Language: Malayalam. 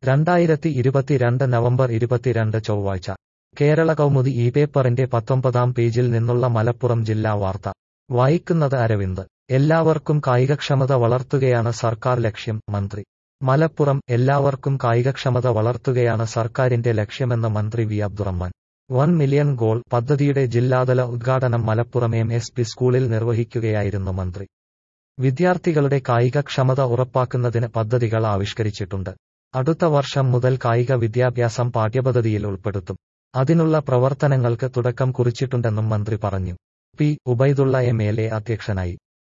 രണ്ടായിരത്തി ഇരുപത്തിരണ്ട് നവംബർ ഇരുപത്തിരണ്ട് ചൊവ്വാഴ്ച കേരള കൗമുദി ഈ പേപ്പറിന്റെ പത്തൊമ്പതാം പേജിൽ നിന്നുള്ള മലപ്പുറം ജില്ലാ വാർത്ത വായിക്കുന്നത് അരവിന്ദ് എല്ലാവർക്കും കായികക്ഷമത വളർത്തുകയാണ് സർക്കാർ ലക്ഷ്യം മന്ത്രി മലപ്പുറം എല്ലാവർക്കും കായികക്ഷമത വളർത്തുകയാണ് സർക്കാരിന്റെ ലക്ഷ്യമെന്ന് മന്ത്രി V Abdurahman one million goal പദ്ധതിയുടെ ജില്ലാതല ഉദ്ഘാടനം മലപ്പുറം എം എസ് പി സ്കൂളിൽ നിർവഹിക്കുകയായിരുന്നു മന്ത്രി വിദ്യാർത്ഥികളുടെ കായികക്ഷമത ഉറപ്പാക്കുന്നതിന് പദ്ധതികൾ ആവിഷ്കരിച്ചിട്ടുണ്ട് അടുത്ത വർഷം മുതൽ കായിക വിദ്യാഭ്യാസം പാഠ്യപദ്ധതിയിൽ ഉൾപ്പെടുത്തും അതിനുള്ള പ്രവർത്തനങ്ങൾക്ക് തുടക്കം കുറിച്ചിട്ടുണ്ടെന്നും മന്ത്രി പറഞ്ഞു P Ubaidulla M L A അധ്യക്ഷനായി